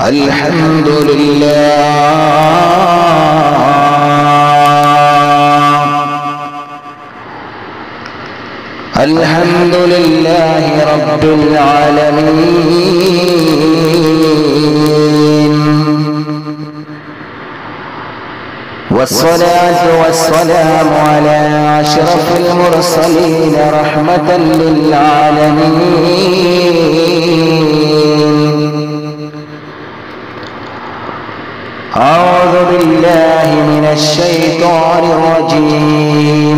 الحمد لله الحمد لله رب العالمين والصلاة والسلام على أشرف المرسلين رحمة للعالمين أعوذ بالله من الشيطان الرجيم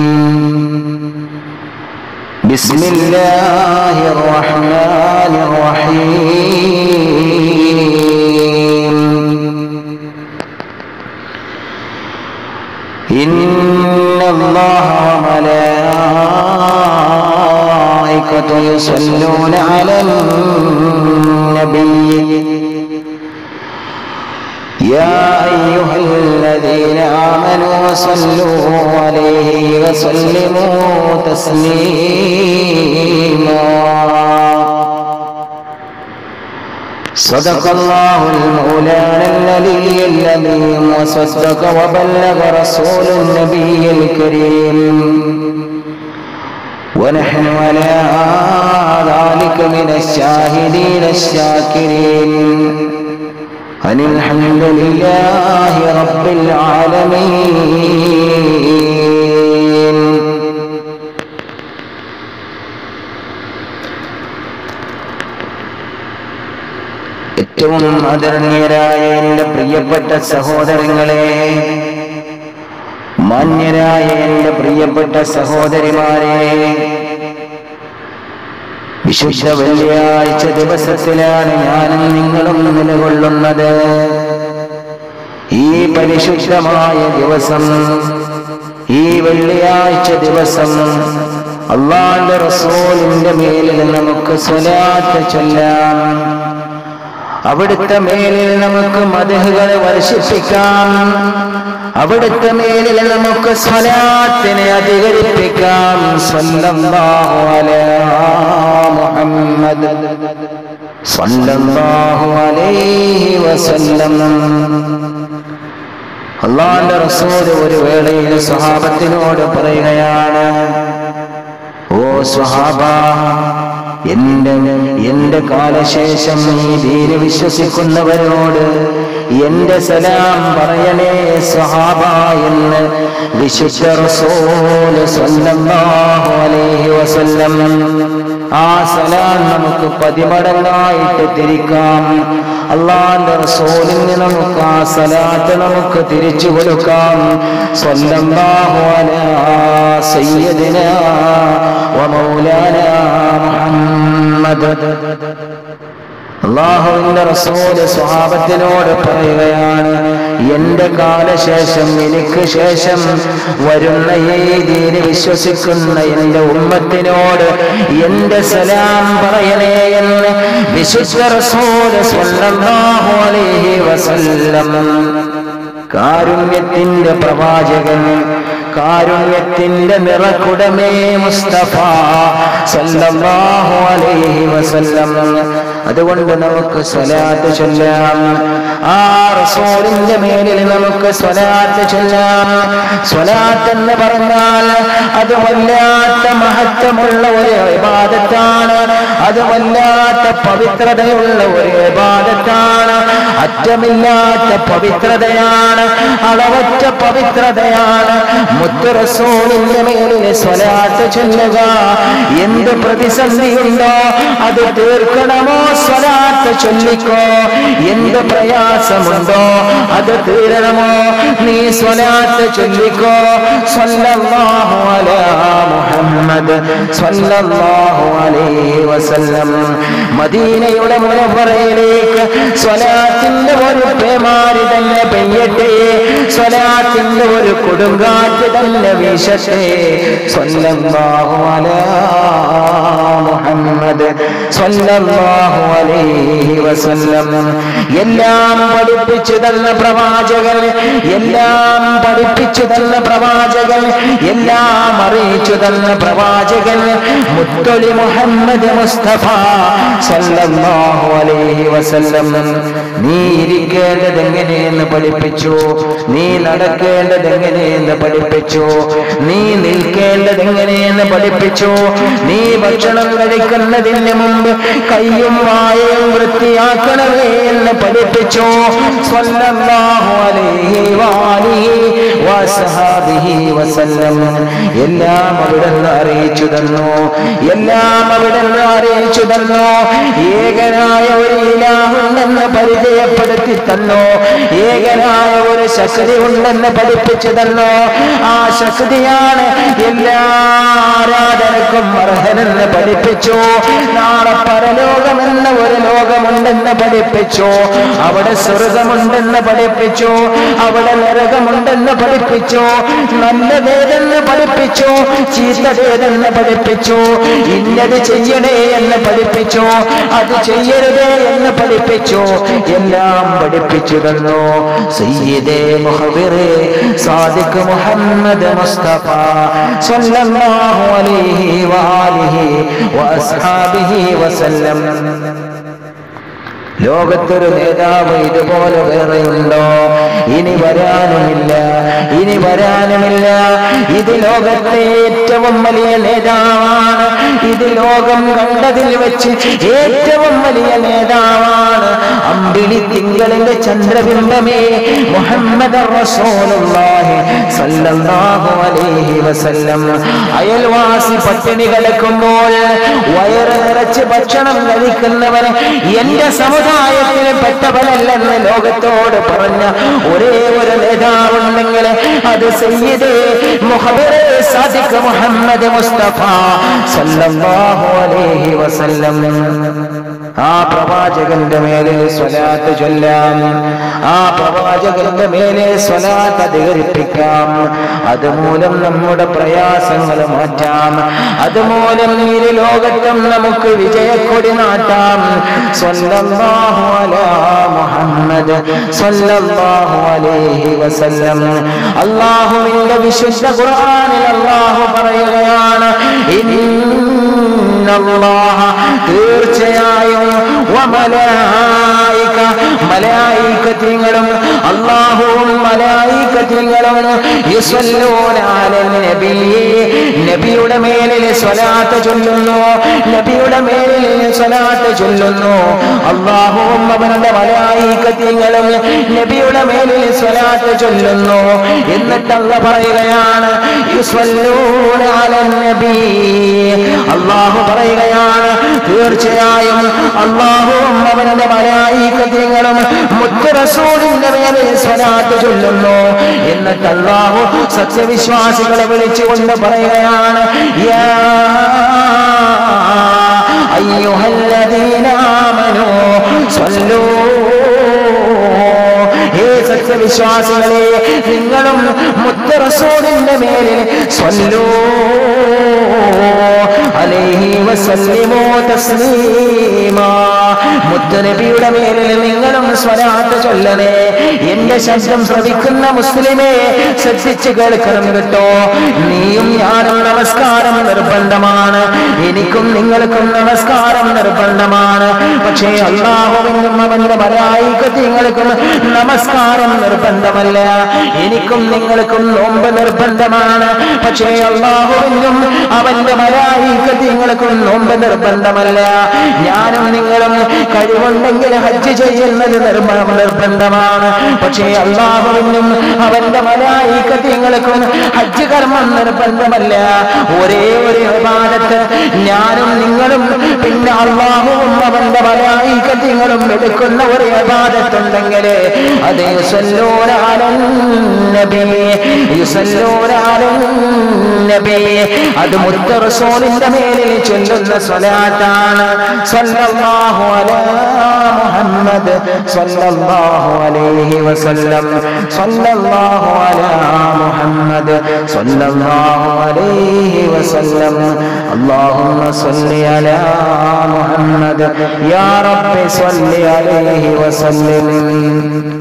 بسم الله الرحمن الرحيم إن الله وملائكته يصلون على النبي يا أيها الذين آمنوا صلوا عليه وسلموا تسليما صدق الله المولانا النبي الأمين وصدق وبلغ رسول النبي الكريم ونحن على ذلك من الشاهدين الشاكرين أن الحمد لله رب العالمين ഏറ്റവും ആദരണീയരായ എൻ്റെ പ്രിയപ്പെട്ട സഹോദരങ്ങളെ മാന്യരായ എൻ്റെ പ്രിയപ്പെട്ട സഹോദരിമാരെ വിശുദ്ധ വെള്ളിയാഴ്ച ദിവസത്തിലാണ് ഞാനും നിങ്ങളും നിലകൊള്ളുന്നത് ഈ പരിശുദ്ധമായ ദിവസം ഈ വെള്ളിയാഴ്ച ദിവസം അള്ളാന്റെ റസൂലിന്റെ മേലിൽ നമുക്ക് സ്വലാത്ത് ചൊല്ലാം അവിടുത്തെ മേലിൽ നമുക്ക് മതഹുകൾ വർഷിപ്പിക്കാം അവിടുത്തെ മേലിൽ നമുക്ക് സ്വലാത്തിനെ അധികരിപ്പിക്കാം സ്വല്ലല്ലാഹു അലാ മുഹമ്മദ് സ്വല്ലല്ലാഹു അലൈഹി വസല്ലം അള്ളാന്റെ റസൂൽ ഒരു വേളയിൽ സ്വഹാബത്തിനോട് പറയുകയാണ് ഓ സ്വഹാബ എന്റെ എന്റെ കാലശേഷം ഈ ദീന് വിശ്വസിക്കുന്നവരോട് എന്റെ സലാം പറയണേ സ്വഹാബ എന്ന് വിശുദ്ധ റസൂൽ സ്വല്ലല്ലാഹു അലൈഹി വസല്ലം ആ സലാം നമുക്ക് പതിമടങ്ങായിട്ട് തിരിക്കാം അള്ളാന്റെ റസൂലിന് നമുക്ക് ആ സലാത്ത് നമുക്ക് തിരിച്ചു കൊടുക്കാം സ്വല്ലല്ലാഹു അലാ സയ്യിദിനാ വമൗലാനാ മുഹമ്മദ് അള്ളാഹുവിന്റെ റസൂല് സ്വഹാബത്തിനോട് പറയുകയാണ് എന്റെ കാലശേഷം എനിക്ക് ശേഷം വരുന്ന ഈ ദീന് വിശ്വസിക്കുന്ന എന്റെ ഉമ്മത്തിനോട് എന്റെ സലാം പറയണേ എന്ന് വിശുദ്ധ റസൂല് സ്വല്ലല്ലാഹു അലൈഹി വസല്ലം കാരുണ്യത്തിന്റെ പ്രവാചകൻ കാരുണ്യത്തിന്റെ നിറകുടമേ മുസ്തഫ സല്ലല്ലാഹു അലൈഹി വസല്ലം അതുകൊണ്ട് നമുക്ക് സ്വലാത്ത് ചൊല്ലാം ആ റസൂലിന്റെ മേലിൽ നമുക്ക് സ്വലാത്ത് ചൊല്ലാം സ്വലാത്ത് എന്ന് പറഞ്ഞാൽ അത് വല്ലാത്ത മഹത്വമുള്ള ഒരു വിവാദത്താണ് അത് വല്ലാത്ത പവിത്രതയുള്ള ഒരു വിവാദത്താണ് അറ്റമില്ലാത്ത പവിത്രതയാണ് അളവറ്റ പവിത്രതയാണ് മുത്തു റസൂലിന്റെ മേലിൽ സ്വലാത്ത് ചൊല്ലുക എന്ത് പ്രതിസന്ധിയുണ്ടോ അത് തീർക്കണമോ സ്വലാത്ത് ചൊല്ലിക്കോ എന്ത് പ്രയാസമുണ്ടോ അത് തീരണമോ നീ സ്വലാത്ത് ചൊല്ലിക്കോ സ്വല്ലല്ലാഹു അലാ മുഹമ്മദ് സ്വല്ലല്ലാഹു അലൈഹി വസല്ലം മദീനയുടെ മുനവറയിലേക്ക് സ്വലാത്തിന്റെ ഒരു പേമാരി തന്നെ പെയ്യട്ടെ സ്വലാത്തിന്റെ ഒരു കൊടുങ്കാറ്റ് തന്നെ വീശട്ടെ സ്വല്ലല്ലാഹു അലാ മുഹമ്മദ് സ്വല്ലല്ലാഹു അലൈഹി വസല്ലം എല്ലാം പഠിപ്പിച്ചു തന്ന പ്രവാചകൻ എല്ലാം പഠിപ്പിച്ചു തന്ന പ്രവാചകൻ എല്ലാം അറിയിച്ചു തന്ന പ്രവാചകൻ മുത്തൊളി മുഹമ്മദ് മുസ്തഫ സല്ലല്ലാഹു അലൈഹി വസല്ലം നീ ഇരിക്കേണ്ടത് എങ്ങനെയെന്ന് പഠിപ്പിച്ചു നീ നടക്കേണ്ടത് എങ്ങനെയെന്ന് പഠിപ്പിച്ചു നീ നിൽക്കേണ്ടത് എങ്ങനെയെന്ന് പഠിപ്പിച്ചു നീ ഭക്ഷണം കഴിക്കുന്നതിന് മുമ്പ് കയ്യും വായയും വൃത്തിയാക്കണമേ എന്ന് പഠിപ്പിച്ചു സ്വല്ലല്ലാഹു അലൈഹി വാലിഹി വസഹാബിഹി വസല്ലം എല്ലാം അവിടുന്ന് അറിയിച്ചു തന്നു എല്ലാം അവിടുന്ന് അറിയിച്ചു തന്നു ഏകനായ ഒരു ഇലാഹുണ്ടെന്ന് പരിചയപ്പെടുത്തി തന്നു ഏകനായ ഒരു ശക്തി ഉണ്ടെന്ന് പഠിപ്പിച്ചു തന്നു ആ ശക്തിയാണ് എല്ലാ ആരാധനക്കും അർഹനെന്ന് പഠിപ്പിച്ചു നാളെ പരലോകമെന്ന ഒരു ലോകമുണ്ടെന്ന് പഠിപ്പിച്ചു അവിടെ സ്വർഗമുണ്ടെന്ന് പഠിപ്പിച്ചു അവിടെ നരകമുണ്ടെന്ന് പഠിപ്പിച്ചു നല്ലതേതെന്ന് പഠിപ്പിച്ചു ചീത്തതേതെന്ന് പഠിപ്പിച്ചു ഇന്നത് ചെയ്യണേ എന്ന് പഠിപ്പിച്ചു അത് ചെയ്യരുതേ എന്ന് പഠിപ്പിച്ചു എല്ലാം പഠിപ്പിച്ചു തന്നു സയ്യിദേ മുഹബിറേ സാദിഖ് മുഹമ്മദ് മുസ്തഫ സല്ലല്ലാഹു അലൈഹി വആലിഹി വഅസ്ഹാബിഹി വസല്ലം ലോകത്തൊരു നേതാവ് ഇതുപോലെ വേറെയുണ്ടോ ഇനി വരാനുമില്ല ഇനി വരാനുമില്ല ഇത് ലോകത്തെ ഏറ്റവും വലിയ നേതാവാണ് ഇത് ലോകം കണ്ടതിൽ വെച്ച് ഏറ്റവും വലിയ നേതാവാണ് അമ്പിളി തിങ്കളിന്റെ ചന്ദ്രബിംബമേ മുഹമ്മദ് റസൂലുള്ളാഹി സല്ലല്ലാഹു അലൈഹി വസല്ലം അയൽവാസി പട്ടിണി കിടക്കുമ്പോൾ വയറ് നിറച്ച് ഭക്ഷണം കഴിക്കുന്നവൻ എന്റെ സമുദായത്തിൽ പെട്ടവനല്ലെന്ന് ലോകത്തോട് പറഞ്ഞ ഒരേ ഒരു നേതാവുണ്ടെങ്കിൽ അത് സയ്യിദ് മുഹബറെ സാദിഖ് മുഹമ്മദ് മുസ്തഫ സല്ലല്ലാഹു അലൈഹി വസല്ലം ആ പ്രവാചകന്റെ മേലെ സ്വലാത്ത് ചൊല്ലാം ആ പ്രവാചകന്റെ മേലെ സ്വലാത്ത് അധികരിപ്പിക്കാം അതുമൂലം നമ്മുടെ പ്രയാസങ്ങൾ മാറ്റാം അതുമൂലം ഇരു ലോകത്തും നമുക്ക് വിജയക്കൊടി നാട്ടാം സ്വല്ലല്ലാഹു അലാ മുഹമ്മദ് സ്വല്ലല്ലാഹു അലൈഹി വസല്ലം അല്ലാഹുവിന്റെ വിശുദ്ധ ഖുർആനിൽ അല്ലാഹു പറയുകയാണ് ഇന്നല്ലാഹ തീർച്ചയായും വമലായിക മലായികത്യങ്ങളും അല്ലാഹുവും മലായികത്യങ്ങളും യുസല്ലൂന അലൻ നബിയെ നബിയുടെ മേലിൽ സ്വലാത്ത് ചൊല്ലുന്നു നബിയുടെ മേലിൽ സ്വലാത്ത് ചൊല്ലുന്നു അള്ളാഹുവും അവരുടെ മലായികത്യങ്ങളും നബിയുടെ മേലിൽ സ്വലാത്ത് ചൊല്ലുന്നു എന്നിട്ടല്ല പറയുകയാണ് യുസല്ലൂന അലൻ നബി അള്ളാഹു പറയുകയാണ് തീർച്ചയായും അള്ളാഹുവും അവരുടെ മലായികത്യങ്ങളും മുത്ത് റസൂലിന്റെ മേലിൽ സ്വലാത്ത് ചൊല്ലുന്നു എന്നിട്ട് അള്ളാഹു സത്യവിശ്വാസികളെ വിളിച്ചുകൊണ്ട് പറയുകയാണ് യാ أيها الذين آمنوا صلوا ഹേ സത്യവിശ്വാസികളെ നിങ്ങളും മുത്തറസൂലിന്റെ മേലിൽ സ്വല്ലൂ അലൈഹി വസല്ലിമോ തസ്ലീമാ മുത്തനബിയുടെ മേലിൽ നിങ്ങളും സ്വലാത്ത് ചൊല്ലണേ എന്റെ ശബ്ദം ശ്രവിക്കുന്ന മുസ്ലിമേ ശ്രദ്ധിച്ച് കേൾക്കണം കേട്ടോ നീയും ഞാനും നമസ്കാരം നിർബന്ധമാണ് എനിക്കും നിങ്ങൾക്കും നമസ്കാരം നിർബന്ധമാണ് പക്ഷേ അള്ളാഹുവിനും അവന്റെ മലായികത്യങ്ങൾക്കും നമസ്കാരം നിർബന്ധമല്ല എനിക്കും നിങ്ങൾക്കും നോമ്പ് നിർബന്ധമാണ് പക്ഷേ അള്ളാഹുവിനും അവന്റെ മലായികത്യങ്ങൾക്കും നോമ്പ് നിർബന്ധമല്ല ഞാനും നിങ്ങളും കഴിവുണ്ടെങ്കിൽ ഹജ്ജ് ചെയ്യുന്നത് നിർമ്മ- നിർബന്ധമാണ് പക്ഷേ അള്ളാഹുവിനും അവന്റെ മലായികത്യങ്ങൾക്കും ഹജ്ജ് കർമ്മം നിർബന്ധമല്ല ഒരേ ഒരു വിവാദത്ത് ഞാനും നിങ്ങളും പിന്നെ അള്ളാഹുവും അവന്റെ മലായികത്യങ്ങളും നിങ്ങളും എടുക്കുന്ന ഒരു യഥാർത്ഥത്തുണ്ടെങ്കിൽ അത് യുസല്ലൂനാലൻ നബി യുസല്ലൂനാലൻ നബി അത് മുത്ത റസൂലിന്റെ മേലിൽ ചൊല്ലുന്ന സ്വലാത്താണ് സ്വല്ലല്ലാഹു അലാ മുഹമ്മദ് സ്വല്ലല്ലാഹു അലൈഹി വസല്ലം സ്വല്ലല്ലാഹു അലാ മുഹമ്മദ് സ്വല്ലല്ലാഹു അലൈഹി വസല്ലം اللهم صل على محمد يا رب صل عليه وسلم